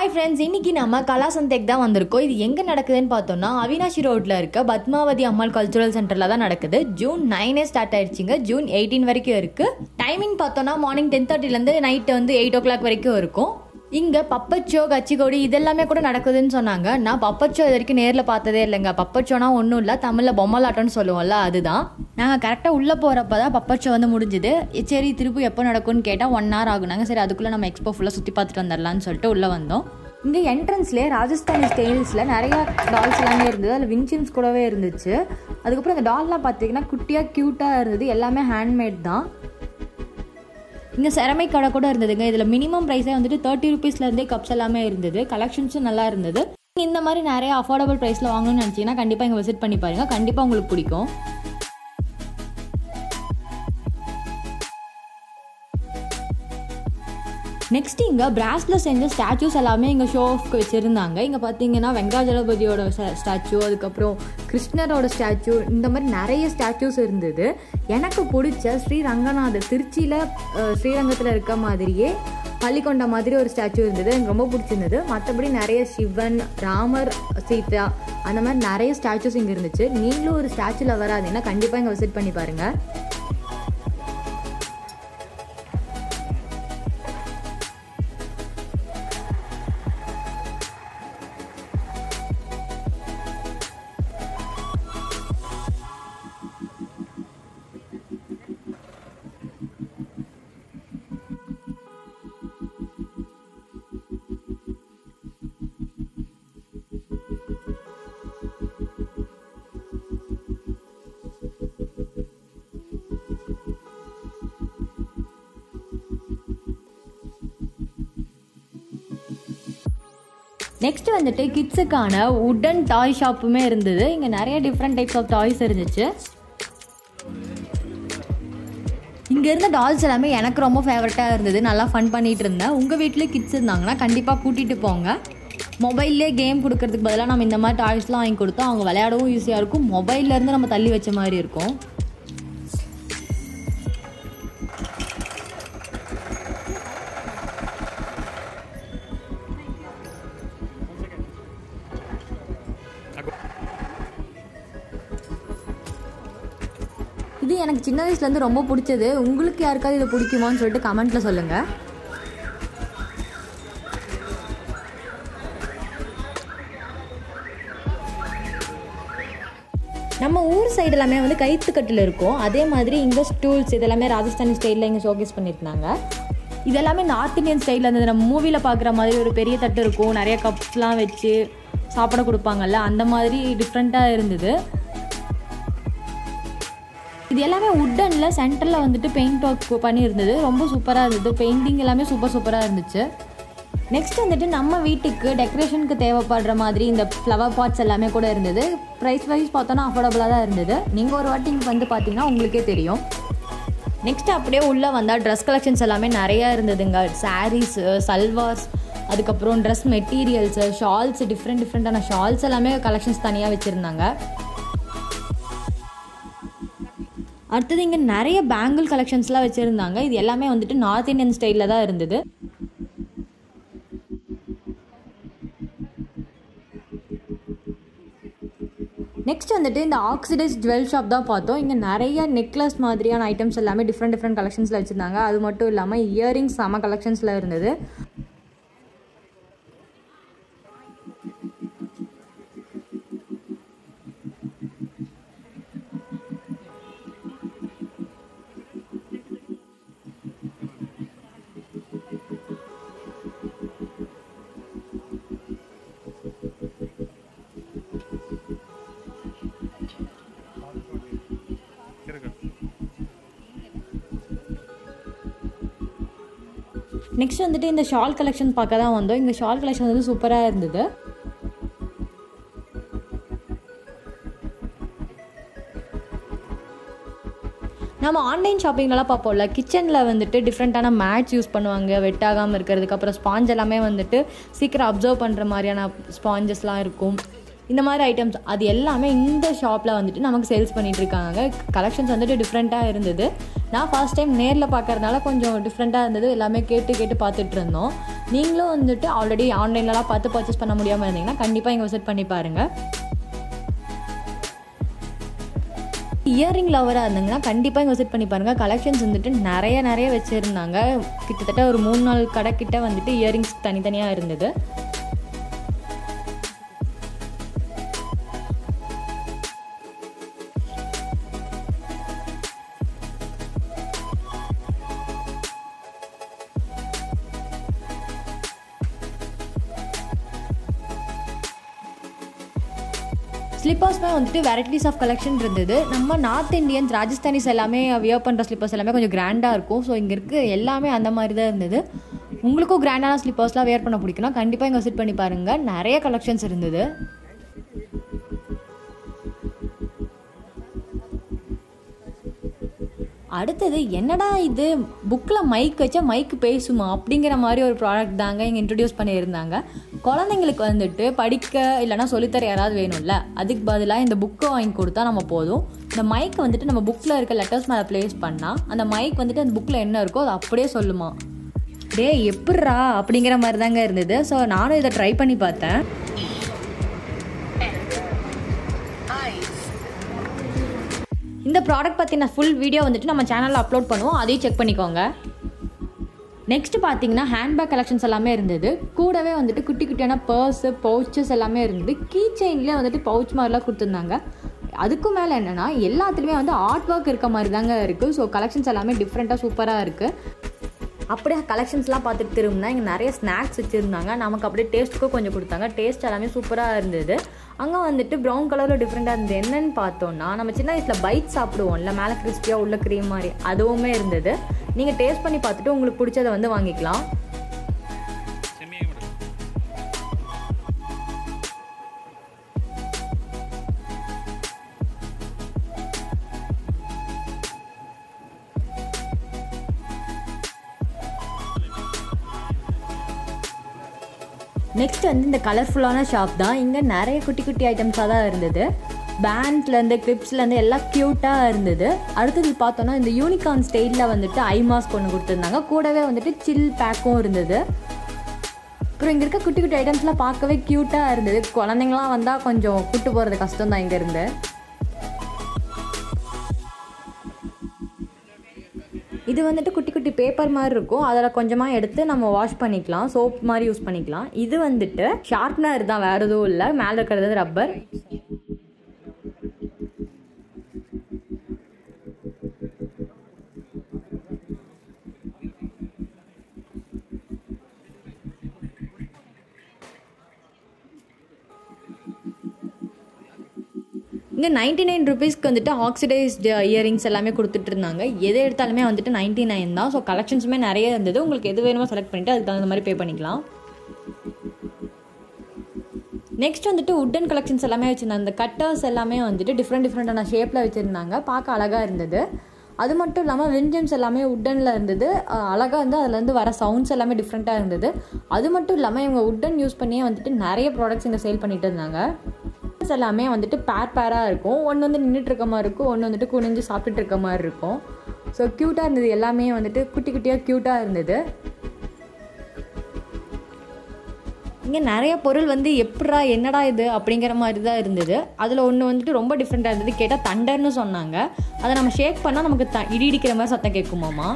hi friends இன்னைக்கு நம்ம கலாசந்தேக் தான் வந்திருக்கோம் இது எங்கே நடக்குதுன்னு பார்த்தோம்னா அவினாஷி ரோட்டில் இருக்க பத்மாவதி அம்மாள் கல்ச்சுரல் சென்டரில் தான் நடக்குது ஜூன் நைனே ஸ்டார்ட் ஆயிடுச்சுங்க ஜூன் எயிட்டீன் வரைக்கும் இருக்குது டைமிங் பார்த்தோம்னா மார்னிங் டென் தேர்ட்டிலேருந்து நைட்டு வந்து எயிட் ஓ கிளாக் வரைக்கும் இருக்கும் இங்கே பப்பச்சோ கச்சிக்கொடி இதெல்லாமே கூட நடக்குதுன்னு சொன்னாங்க நான் பப்பச்சோ இது வரைக்கும் நேரில் பார்த்ததே இல்லைங்க பப்பச்சோனா ஒன்றும் இல்லை தமிழில் பொம்மலாட்டம்னு சொல்லுவோம்ல அதுதான் நாங்கள் கரெக்டாக உள்ளே போகிறப்ப தான் பப்பச்சோ வந்து முடிஞ்சுது சரி திருப்பி எப்போ நடக்கும்னு கேட்டால் ஒன் ஹவர் ஆகுனாங்க சரி அதுக்குள்ளே நம்ம எக்ஸ்போ ஃபுல்லாக சுற்றி பார்த்துட்டு வந்துடலாம்னு சொல்லிட்டு உள்ளே வந்தோம் இங்கே என்ட்ரன்ஸ்லேயே ராஜஸ்தானி ஸ்டைல்ஸில் நிறையா டால்ஸ் எல்லாமே இருந்தது அதில் விங்சிம்ஸ் கூடவே இருந்துச்சு அதுக்கப்புறம் இந்த டால்லாம் பார்த்தீங்கன்னா குட்டியாக க்யூட்டாக இருந்தது எல்லாமே ஹேண்ட்மேட் தான் இங்கே செரமிக் கடை கூட இருந்ததுங்க இதில் மினிமம் ப்ரைஸே வந்துட்டு தேர்ட்டி ருபீஸ்லேருந்தே கப்ஸ் எல்லாமே இருந்தது கலெக்ஷன்ஸும் நல்லா இருந்தது இந்த மாதிரி நிறைய அஃபோர்டபுள் ப்ரைஸில் வாங்கணும்னு நினச்சிங்கன்னா கண்டிப்பாக இங்கே விசிட் பண்ணி பாருங்கள் கண்டிப்பாக உங்களுக்கு பிடிக்கும் நெக்ஸ்ட் இங்கே பிராஸில் செஞ்ச ஸ்டாச்சூஸ் எல்லாமே இங்கே ஷோ ஆஃப்க்கு வச்சுருந்தாங்க இங்கே பார்த்தீங்கன்னா வெங்கடாஜலபதியோட ஸ்டாச்சு அதுக்கப்புறம் கிருஷ்ணரோட ஸ்டாச்சு இந்த மாதிரி நிறைய ஸ்டாச்சூஸ் இருந்தது எனக்கு பிடிச்ச ஸ்ரீ ரங்கநாதர் திருச்சியில் ஸ்ரீரங்கத்தில் இருக்க மாதிரியே பள்ளிக்கொண்ட மாதிரி ஒரு ஸ்டாச்சு இருந்தது எனக்கு ரொம்ப பிடிச்சிருந்தது மற்றபடி நிறைய சிவன் ராமர் சீதா அந்த மாதிரி நிறைய ஸ்டாச்சூஸ் இங்கே இருந்துச்சு நீங்களும் ஒரு ஸ்டாச்சுவில் வராதுன்னா கண்டிப்பாக இங்கே விசிட் பண்ணி பாருங்கள் நெக்ஸ்ட் வந்துட்டு கிட்ஸுக்கான உடன் டாய் ஷாப்புமே இருந்தது இங்கே நிறைய டிஃப்ரெண்ட் டைப்ஸ் ஆஃப் டாய்ஸ் இருந்துச்சு இங்கே இருந்த டால்ஸ் எல்லாமே எனக்கு ரொம்ப ஃபேவரட்டாக இருந்தது நல்லா ஃபன் பண்ணிகிட்டு இருந்தேன் உங்கள் வீட்டில் கிட்ஸ் இருந்தாங்கன்னா கண்டிப்பாக கூட்டிகிட்டு போங்க மொபைல்லே கேம் கொடுக்கறதுக்கு பதிலாக நம்ம இந்த மாதிரி டாய்ஸ்லாம் வாங்கி கொடுத்தா அவங்க விளையாடவும் ஈஸியாக இருக்கும் மொபைல்லேருந்து நம்ம தள்ளி வச்ச மாதிரி இருக்கும் இது எனக்கு சின்ன வயசுலேருந்து ரொம்ப பிடிச்சது உங்களுக்கு யாருக்காவது இது பிடிக்குமான்னு சொல்லிட்டு கமெண்ட்டில் சொல்லுங்கள் நம்ம ஊர் சைடு எல்லாமே வந்து கைத்துக்கட்டில் இருக்கும் அதே மாதிரி இங்கே ஸ்டூல்ஸ் இதெல்லாமே ராஜஸ்தானி ஸ்டைலில் இங்கே ஷோகேஸ் பண்ணியிருந்தாங்க இதெல்லாமே நார்த் இந்தியன் ஸ்டைலில் இருந்தது நம்ம மூவியில் பார்க்குற மாதிரி ஒரு பெரிய தட்டு இருக்கும் நிறைய கப்ஸ்லாம் வச்சு சாப்பிட கொடுப்பாங்கல்ல அந்த மாதிரி டிஃப்ரெண்ட்டாக இருந்தது இது எல்லாமே உட்டனில் சென்டரில் வந்துட்டு பெயிண்ட் ஒர்க் பண்ணியிருந்தது ரொம்ப சூப்பராக இருந்தது பெயிண்டிங் எல்லாமே சூப்பர் சூப்பராக இருந்துச்சு நெக்ஸ்ட் வந்துட்டு நம்ம வீட்டுக்கு டெக்கரேஷனுக்கு தேவைப்படுற மாதிரி இந்த ஃப்ளவர் பாட்ஸ் எல்லாமே கூட இருந்தது ப்ரைஸ் வைஸ் பார்த்தோன்னா அஃபோர்டபுளாக தான் இருந்தது நீங்கள் ஒரு வாட்டி இங்கே வந்து பார்த்தீங்கன்னா உங்களுக்கே தெரியும் நெக்ஸ்ட் அப்படியே உள்ளே வந்தால் ட்ரெஸ் கலெக்ஷன்ஸ் எல்லாமே நிறையா இருந்ததுங்க சாரீஸு சல்வார்ஸ் அதுக்கப்புறம் ட்ரெஸ் மெட்டீரியல்ஸு ஷால்ஸ் டிஃப்ரெண்ட் டிஃப்ரெண்ட்டான ஷால்ஸ் எல்லாமே கலெக்ஷன்ஸ் தனியாக வச்சுருந்தாங்க அடுத்தது இங்கே நிறைய பேங்கிள் கலெக்ஷன்ஸ்லாம் வச்சுருந்தாங்க இது எல்லாமே வந்துட்டு நார்த் இந்தியன் ஸ்டைலில் தான் இருந்தது நெக்ஸ்ட் வந்துட்டு இந்த ஆக்சிடைஸ் ஜுவல் ஷாப் தான் பார்த்தோம் இங்கே நிறைய நெக்லஸ் மாதிரியான ஐட்டம்ஸ் எல்லாமே டிஃப்ரெண்ட் டிஃப்ரெண்ட் கலெக்ஷன்ஸில் வச்சுருந்தாங்க அது மட்டும் இல்லாமல் இயரிங்ஸ் செம கலெக்ஷன்ஸில் இருந்தது நெக்ஸ்ட் வந்துட்டு இந்த ஷால் கலெக்ஷன் பார்க்க தான் வந்தோம் இந்த ஷால் கலெக்ஷன் வந்து சூப்பராக இருந்தது நம்ம ஆன்லைன் ஷாப்பிங்லலாம் பார்ப்போம்ல கிச்சனில் வந்துட்டு டிஃப்ரெண்ட்டான மேட்ச் யூஸ் பண்ணுவாங்க வெட்டாகாமல் இருக்கிறதுக்கு அப்புறம் ஸ்பாஞ்ச் எல்லாமே வந்துட்டு சீக்கிரம் அப்சர்வ் பண்ணுற மாதிரியான ஸ்பாஞ்சஸ்லாம் இருக்கும் இந்த மாதிரி ஐட்டம்ஸ் அது எல்லாமே இந்த ஷாப்பில் வந்துட்டு நமக்கு சேல்ஸ் பண்ணிட்டு இருக்காங்க கலெக்ஷன்ஸ் வந்துட்டு டிஃப்ரெண்ட்டாக இருந்தது நான் ஃபர்ஸ்ட் டைம் நேரில் பார்க்கறதுனால கொஞ்சம் டிஃப்ரெண்ட்டாக இருந்தது எல்லாமே கேட்டு கேட்டு பார்த்துட்டு இருந்தோம் நீங்களும் வந்துட்டு ஆல்ரெடி ஆன்லைன்லலாம் பார்த்து பர்ச்சேஸ் பண்ண முடியாமல் இருந்தீங்கன்னா கண்டிப்பாக இங்கே விசிட் பண்ணி பாருங்கள் இயரிங் லவராக இருந்தீங்கன்னா கண்டிப்பாக இங்கே விசிட் பண்ணி பாருங்கள் கலெக்ஷன்ஸ் வந்துட்டு நிறைய நிறைய வச்சுருந்தாங்க கிட்டத்தட்ட ஒரு மூணு நாள் கடை கிட்ட வந்துட்டு இயரிங்ஸ் தனித்தனியாக இருந்தது ஸ்லிப்பர்ஸ்மே வந்துட்டு வெரைட்டிஸ் ஆஃப் கலெக்ஷன் இருந்தது நம்ம நார்த் இந்தியன்ஸ் ராஜஸ்தானிஸ் எல்லாமே வியர் பண்ணுற ஸ்லிப்பர்ஸ் எல்லாமே கொஞ்சம் கிராண்டாக இருக்கும் ஸோ இங்கே இருக்க எல்லாமே அந்த மாதிரி தான் இருந்தது உங்களுக்கும் கிராண்டான ஸ்லிப்பர்ஸ்லாம் வேர் பண்ண பிடிக்கும்னா கண்டிப்பாக இங்கே விசிட் பண்ணி பாருங்கள் நிறைய கலெக்ஷன்ஸ் இருந்தது அடுத்தது என்னடா இது புக்கில் மைக் வச்சா மைக் பேசுமா அப்படிங்கிற மாதிரி ஒரு ப்ராடக்ட் தாங்க இங்கே இன்ட்ரடியூஸ் பண்ணியிருந்தாங்க குழந்தைங்களுக்கு வந்துட்டு படிக்க இல்லைனா சொல்லித்தர யாராவது வேணும்ல அதுக்கு பதிலாக இந்த புக்கை வாங்கி கொடுத்தா நம்ம போதும் இந்த மைக் வந்துட்டு நம்ம புக்கில் இருக்க லெட்டர்ஸ் மேலே ப்ளேஸ் பண்ணால் அந்த மைக் வந்துட்டு அந்த புக்கில் என்ன இருக்கோ அது அப்படியே சொல்லுமா டே எப்பட்றா அப்படிங்கிற மாதிரி தாங்க இருந்தது ஸோ நானும் இதை ட்ரை பண்ணி பார்த்தேன் இந்த ப்ராடக்ட் பற்றின ஃபுல் வீடியோ வந்துட்டு நம்ம சேனலில் அப்லோட் பண்ணுவோம் அதையும் செக் பண்ணிக்கோங்க நெக்ஸ்ட் பார்த்தீங்கன்னா ஹேண்ட்பேக் கலெக்ஷன்ஸ் எல்லாமே இருந்தது கூடவே வந்துட்டு குட்டி குட்டியான பர்ஸு பவுச்சஸ் எல்லாமே இருந்தது கீ செயின்லேயே வந்துட்டு பவுச் மாதிரிலாம் கொடுத்துருந்தாங்க அதுக்கும் மேலே என்னென்னா எல்லாத்துலேயுமே வந்து ஆர்ட் ஒர்க் இருக்க மாதிரி தாங்க இருக்குது ஸோ கலெக்ஷன்ஸ் எல்லாமே டிஃப்ரெண்ட்டாக சூப்பராக இருக்குது அப்படியே கலெக்ஷன்ஸ்லாம் பார்த்துட்டு திரும்பினா இங்கே நிறைய ஸ்நாக்ஸ் வச்சுருந்தாங்க நமக்கு அப்படியே டேஸ்ட்டுக்கும் கொஞ்சம் கொடுத்தாங்க டேஸ்ட் எல்லாமே சூப்பராக இருந்தது அங்கே வந்துட்டு ப்ரௌன் கலரில் டிஃப்ரெண்ட்டாக இருந்தது என்னன்னு பார்த்தோன்னா நம்ம சின்ன வயசில் பைட் சாப்பிடுவோம்ல மேலே கிறிஸ்பியாக உள்ள க்ரீம் மாதிரி அதுவுமே இருந்தது நீங்கள் டேஸ்ட் பண்ணி பார்த்துட்டு உங்களுக்கு பிடிச்சதை வந்து வாங்கிக்கலாம் நெக்ஸ்ட் வந்து இந்த கலர்ஃபுல்லான ஷாப் தான் இங்கே நிறைய குட்டி குட்டி ஐட்டம்ஸாக தான் இருந்தது பேண்ட்லேருந்து கிளிப்ஸ்லேருந்து எல்லாம் க்யூட்டாக இருந்தது அடுத்தது பார்த்தோன்னா இந்த யூனிகார்ன் ஸ்டைலில் வந்துட்டு ஐ மாஸ்க் ஒன்று கொடுத்துருந்தாங்க கூடவே வந்துட்டு சில் பேக்கும் இருந்தது அப்புறம் இங்கே இருக்க குட்டி குட்டி ஐட்டம்ஸ்லாம் பார்க்கவே க்யூட்டாக இருந்தது குழந்தைங்களாம் வந்தால் கொஞ்சம் கூட்டு போகிறது கஷ்டம் தான் இங்கேருந்து இது வந்துட்டு குட்டி குட்டி பேப்பர் மாதிரி இருக்கும் அதில் கொஞ்சமாக எடுத்து நம்ம வாஷ் பண்ணிக்கலாம் சோப் மாதிரி யூஸ் பண்ணிக்கலாம் இது வந்துட்டு ஷார்ப்னர் தான் வேறு எதுவும் இல்லை மேலே இருக்கிறது ரப்பர் இங்கே நைன்டி நைன் ருபீஸ்க்கு வந்துட்டு ஆக்சிடைஸ்டு இயரிங்ஸ் எல்லாமே கொடுத்துட்டு இருந்தாங்க எது எடுத்தாலுமே வந்துட்டு நைன்டி நைன் தான் ஸோ கலெக்ஷன்ஸுமே நிறைய இருந்தது உங்களுக்கு எது வேணுமோ செலக்ட் பண்ணிவிட்டு அதுக்கு தகுந்த மாதிரி பே பண்ணிக்கலாம் நெக்ஸ்ட் வந்துட்டு உட்டன் கலெக்ஷன்ஸ் எல்லாமே வச்சுருந்தாங்க அந்த கட்டர்ஸ் எல்லாமே வந்துட்டு டிஃப்ரெண்ட் டிஃப்ரெண்டான ஷேப்பில் வச்சுருந்தாங்க பார்க்க அழகாக இருந்தது அது மட்டும் இல்லாமல் வின்ஜெம்ஸ் எல்லாமே உட்டனில் இருந்தது அழகாக இருந்து அதுலேருந்து வர சவுண்ட்ஸ் எல்லாமே டிஃப்ரெண்ட்டாக இருந்தது அது மட்டும் இல்லாமல் இவங்க உட்டன் யூஸ் பண்ணியே வந்துட்டு நிறைய ப்ராடக்ட்ஸ் இங்கே சேல் பண்ணிட்டு இருந்தாங்க எல்லாமே வந்துட்டு பேர் பேராக இருக்கும் ஒன்று வந்து நின்றுட்டு இருக்க மாதிரி இருக்கும் ஒன்று வந்துட்டு குனிஞ்சு சாப்பிட்டுட்டு இருக்க மாதிரி இருக்கும் ஸோ க்யூட்டாக இருந்தது எல்லாமே வந்துட்டு குட்டி குட்டியாக க்யூட்டாக இருந்தது இங்கே நிறைய பொருள் வந்து எப்படா என்னடா இது அப்படிங்கிற மாதிரி தான் இருந்தது அதில் ஒன்று வந்துட்டு ரொம்ப டிஃப்ரெண்ட்டாக இருந்தது கேட்டால் தண்டர்னு சொன்னாங்க அதை நம்ம ஷேக் பண்ணால் நமக்கு த இடி இடிக்கிற மாதிரி சத்தம் கேட்குமாமா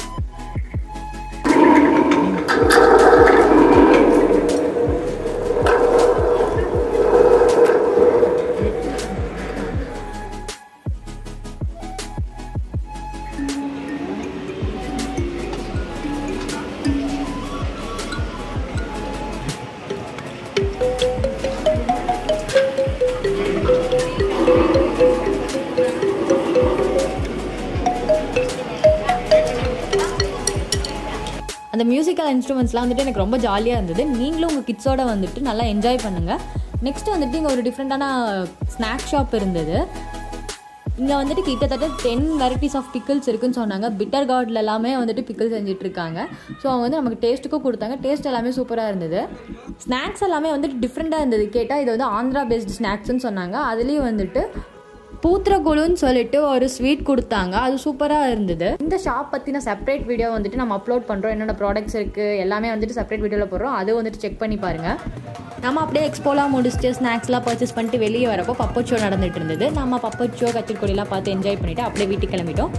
அந்த மியூசிக்கல் இன்ஸ்ட்ருமெண்ட்ஸ்லாம் வந்துட்டு எனக்கு ரொம்ப ஜாலியாக இருந்தது நீங்களும் உங்கள் கிட்ஸோட வந்துட்டு நல்லா என்ஜாய் பண்ணுங்கள் நெக்ஸ்ட் வந்துட்டு இங்கே ஒரு டிஃப்ரெண்ட்டான ஸ்நாக் ஷாப் இருந்தது இங்கே வந்துட்டு கிட்டத்தட்ட டென் வெரைட்டிஸ் ஆஃப் பிக்கிள்ஸ் இருக்குன்னு சொன்னாங்க பிட்டர் கார்டில் எல்லாமே வந்துட்டு பிக்கிள் செஞ்சுட்டு இருக்காங்க ஸோ அவங்க வந்து நமக்கு டேஸ்ட்டுக்கும் கொடுத்தாங்க டேஸ்ட் எல்லாமே சூப்பராக இருந்தது ஸ்நாக்ஸ் எல்லாமே வந்துட்டு டிஃப்ரெண்ட்டாக இருந்தது கேட்டால் இது வந்து ஆந்திரா பேஸ்டு ஸ்நாக்ஸ்னு சொன்னாங்க அதுலேயும் வந்துட்டு பூத்திரகுழுன்னு சொல்லிட்டு ஒரு ஸ்வீட் கொடுத்தாங்க அது சூப்பராக இருந்தது இந்த ஷாப் பற்றின செப்பரேட் வீடியோ வந்துட்டு நம்ம அப்லோட் பண்ணுறோம் என்னென்ன ப்ராடக்ட்ஸ் இருக்குது எல்லாமே வந்துட்டு செப்பரேட் வீடியோவில் போடுறோம் அது வந்துட்டு செக் பண்ணி பாருங்கள் நம்ம அப்படியே எக்ஸ்போலாம் முடிச்சுட்டு ஸ்நாக்ஸ்லாம் பர்ச்சேஸ் பண்ணிட்டு வெளியே வரப்போ பப்பட் ஷோ நடந்துட்டு இருந்தது நம்ம பப்பட் ஷோ கத்திரிக்கொடிலாம் பார்த்து என்ஜாய் பண்ணிவிட்டு அப்படியே வீட்டுக்கு கிளம்பிட்டோம்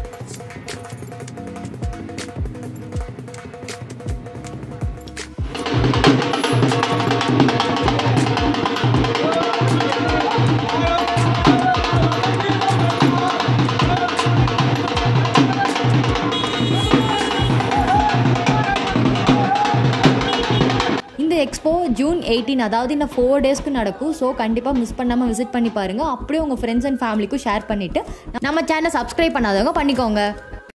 இந்த எக்ஸ்போ ஜூன் எயிட்டீன் அதாவது இந்த ஃபோர் டேஸ்க்கு நடக்கும் ஸோ கண்டிப்பாக மிஸ் பண்ணாமல் விசிட் பண்ணி பாருங்கள் அப்படியே உங்கள் ஃப்ரெண்ட்ஸ் அண்ட் ஃபேமிலிக்கும் ஷேர் பண்ணிவிட்டு நம்ம சேனல் சப்ஸ்கிரைப் பண்ணாதவங்க பண்ணிக்கோங்க